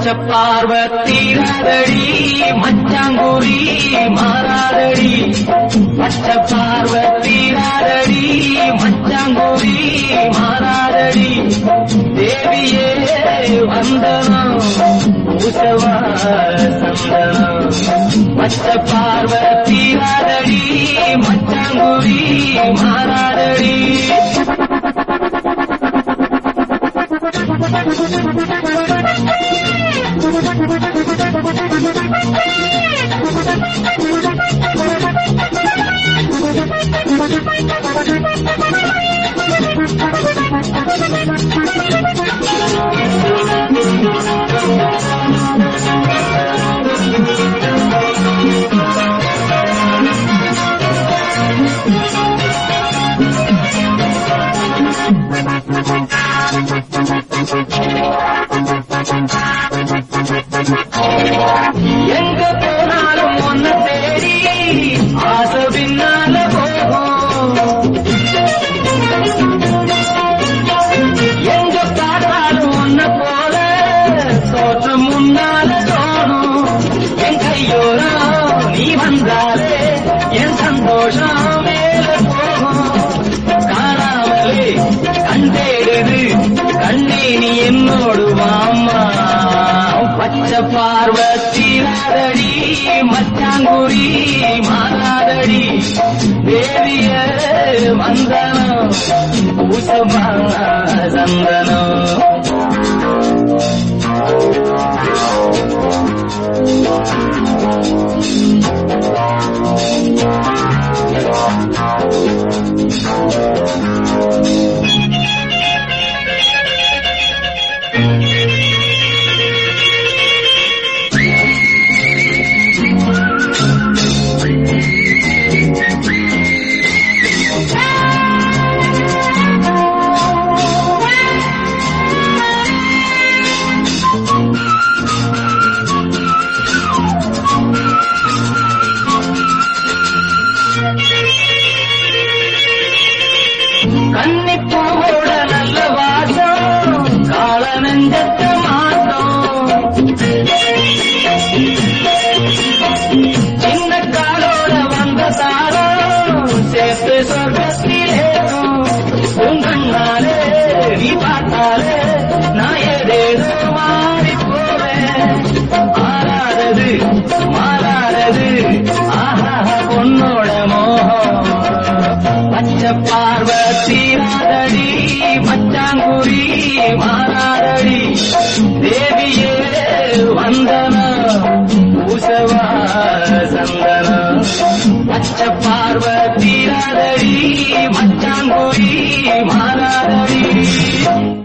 பச்சை பார்வத்தீரடி மச்சாங்குடி மாறாதடி பச்சை பார்வத்தீரடி மச்சாங்குடி மாறாதடி தேவியே வந்தனம் பூசவா சந்தனம் பச்சை பார்வத்தீரடி மச்சாங்குடி மாறாதடி எங்க போனாலும் ஒன்ன தேடி ஆசை பின்னால போகும் எங்க பார்த்தாலும் ஒன்ன போல தோற்றம் முன்னால தோணும் என் கையோரம் நீ வந்தாலே என் சந்தோஷம் மேல போகும் காணாமலே கண்டேடுது கண்ணே நீ என்னோடு வாம்மா பச்சை பார்வத்தீரடி மச்சாங்குடி மாறாதடி தேவிய வந்தனம் பூசமா சந்தனம் கன்னிப்பூவோட நல்ல வாசம் கால நெஞ்சத்த மாத்தம் சின்ன காலோட வந்த தாரம் சேர்த்து சொர்க்கத்திலேக்கும் உங்கண்ணாலே நீ பார்த்தாலே நான் ஏதேதோ மாறி போவேன் மாறாதது மாறாதது ஆஹா பொண்ணோட மோகம் பச்சை பார்வத்தீராதடி மச்சாங்குடி மாறாதடி தேவியே வந்தன பூசவா சந்தன பச்சை பார்வதி